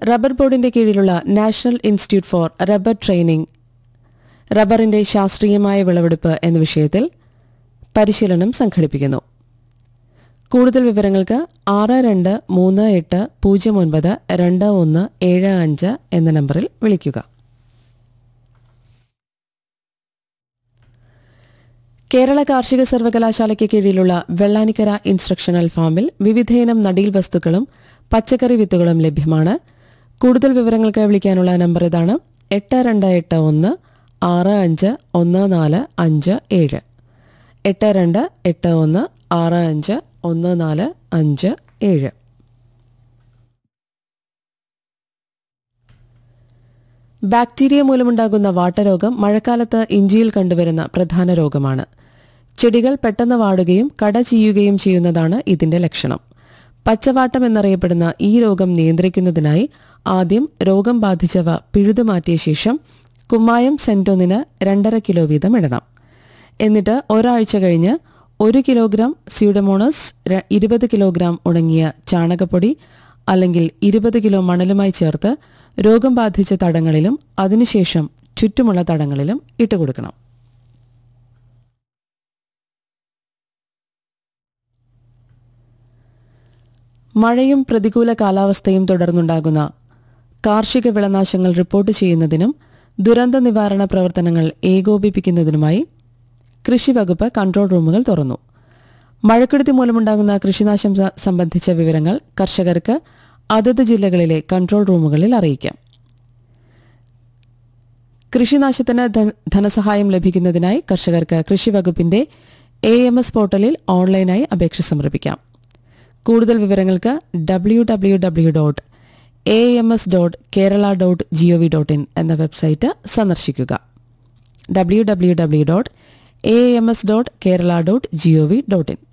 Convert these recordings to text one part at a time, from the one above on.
rubber ബോർഡിന്റെ കീഴിലുള്ള national institute for rubber training റബ്ബറിന്റെ ശാസ്ത്രീയമായ വിളവെടുപ്പ് എന്ന വിഷയത്തിൽ പരിശീലനം സംഘടിപ്പിക്കുന്നു കൂടുതൽ വിവരങ്ങൾക്ക് ആറ് രണ്ട് മൂന്ന് എട്ട് പൂജ്യം ഒൻപത് രണ്ട് ഒന്ന് ഏഴ് അഞ്ച് എന്ന നമ്പറിൽ വിളിക്കുക കേരള കാർഷിക സർവകലാശാലയ്ക്ക് കീഴിലുള്ള വെള്ളാനിക്കര ഇൻസ്ട്രക്ഷണൽ ഫാമിൽ വിവിധയിനം നടീൽ വസ്തുക്കളും പച്ചക്കറി വിത്തുകളും ലഭ്യമാണ് കൂടുതൽ വിവരങ്ങൾക്ക് വിളിക്കാനുള്ള നമ്പർ ഇതാണ് എട്ട് രണ്ട് എട്ട് ഒന്ന് ആറ് അഞ്ച് ഒന്ന് നാല് അഞ്ച് ഏഴ് എട്ട് രണ്ട് എട്ട് ഒന്ന് ആറ് അഞ്ച് ഒന്ന് നാല് അഞ്ച് ഏഴ് ബാക്ടീരിയ മൂലമുണ്ടാകുന്ന വാട്ടരോഗം മഴക്കാലത്ത് ഇഞ്ചിയിൽ കണ്ടുവരുന്ന പ്രധാന രോഗമാണ് ചെടികൾ പെട്ടെന്ന് വാടുകയും കട ചെയ്യുകയും ചെയ്യുന്നതാണ് ഇതിന്റെ ലക്ഷണം പച്ചവാട്ടം എന്നറിയപ്പെടുന്ന ഈ രോഗം നിയന്ത്രിക്കുന്നതിനായി ആദ്യം രോഗം ബാധിച്ചവ പിഴുതുമാറ്റിയ ശേഷം കുമ്മായം സെന്റോന്നിന് രണ്ടര കിലോ വീതം ഇടണം എന്നിട്ട് ഒരാഴ്ച കഴിഞ്ഞ് ഒരു കിലോഗ്രാം സ്യൂഡമോണസ് ര- ഇരുപത് കിലോഗ്രാം ഉണങ്ങിയ ചാണകപ്പൊടി അല്ലെങ്കിൽ ഇരുപത് കിലോ മണലുമായി ചേർത്ത് രോഗം ബാധിച്ച തടങ്ങളിലും അതിനുശേഷം ചുറ്റുമുള്ള തടങ്ങളിലും ഇട്ടുകൊടുക്കണം മഴയും പ്രതികൂല കാലാവസ്ഥയും തുടർന്നുണ്ടാകുന്ന കാർഷിക വിളനാശങ്ങൾ റിപ്പോർട്ട് ചെയ്യുന്നതിനും ദുരന്ത നിവാരണ പ്രവർത്തനങ്ങൾ ഏകോപിപ്പിക്കുന്നതിനുമായി കൃഷി വകുപ്പ് കൺട്രോൾ റൂമുകൾ തുറന്നു മഴക്കെടുതി മൂലമുണ്ടാകുന്ന കൃഷിനാശം സ- സംബന്ധിച്ച വിവരങ്ങൾ കർഷകർക്ക് അതത് ജില്ലകളിലെ കൺട്രോൾ റൂമുകളിൽ അറിയിക്കാം കൃഷിനാശത്തിന് ധ- ധനസഹായം ലഭിക്കുന്നതിനായി കർഷകർക്ക് കൃഷി വകുപ്പിന്റെ എ എം എസ് പോർട്ടലിൽ ഓൺലൈനായി അപേക്ഷ സമർപ്പിക്കാം കൂടുതൽ വിവരങ്ങൾക്ക് W W W dot A M S dot Kerala dot G O V dot in എന്ന വെബ്സൈറ്റ് സന്ദർശിക്കുക W W W dot A M S dot Kerala dot G O V dot in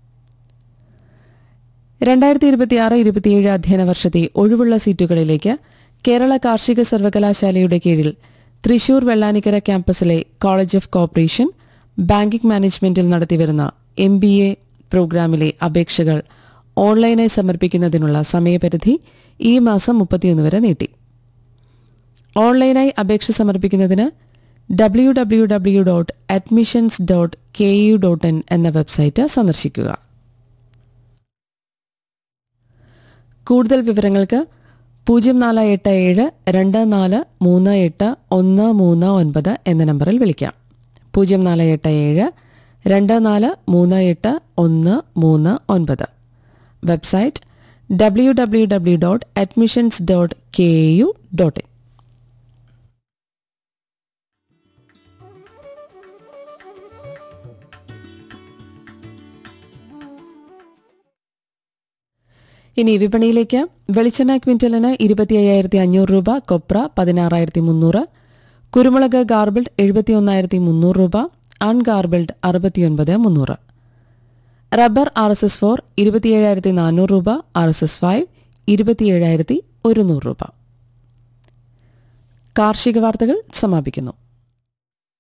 രണ്ടായിരത്തി ഇരുപത്തിയാറ് ഇരുപത്തിയേഴ് അധ്യയന വർഷത്തെ ഒഴിവുള്ള സീറ്റുകളിലേക്ക് കേരള കാർഷിക സർവകലാശാലയുടെ കീഴിൽ തൃശൂർ വെള്ളാനിക്കര ക്യാമ്പസിലെ കോളേജ് ഓഫ് കോർപ്പറേഷൻ ബാങ്കിംഗ് മാനേജ്മെന്റിൽ നടത്തിവരുന്ന എം ബി എ പ്രോഗ്രാമിലെ അപേക്ഷകൾ ഓൺലൈനായി സമർപ്പിക്കുന്നതിനുള്ള സമയപരിധി ഈ മാസം മുപ്പത്തിയൊന്ന് വരെ നീട്ടി ഓൺലൈനായി അപേക്ഷ സമർപ്പിക്കുന്നതിന് W W W dot admissions dot K U dot in എന്ന വെബ്സൈറ്റ് സന്ദർശിക്കുക കൂടുതൽ വിവരങ്ങൾക്ക് പൂജ്യം നാല് എട്ട് ഏഴ് രണ്ട് നാല് മൂന്ന് എട്ട് ഒന്ന് മൂന്ന് ഒൻപത് എന്ന നമ്പറിൽ വിളിക്കാം പൂജ്യം നാല് എട്ട് ഏഴ് രണ്ട് നാല് മൂന്ന് എട്ട് ഒന്ന് മൂന്ന് ഒൻപത് website W W W dot admissions dot K U dot in ഇനി വിപണിയിലേക്ക് വെളിച്ചെണ്ണ ക്വിന്റലിന് ഇരുപത്തി അയ്യായിരത്തി അഞ്ഞൂറ് രൂപ കൊപ്ര പതിനാറായിരത്തി മുന്നൂറ് കുരുമുളക് ഗാർബിൾഡ് എഴുപത്തി ഒന്നായിരത്തി മുന്നൂറ് രൂപ അൺഗാർബിൾഡ് അറുപത്തിയൊൻപത് മുന്നൂറ് rubber R S S four ഇരുപത്തിയേഴായിരത്തി നാനൂറ് രൂപ ആർ എസ് എസ് ഫൈവ് ഇരുപത്തിയേഴായിരത്തി ഒരുന്നൂറ് രൂപ കാർഷിക വാർത്തകൾ സമാപിക്കുന്നു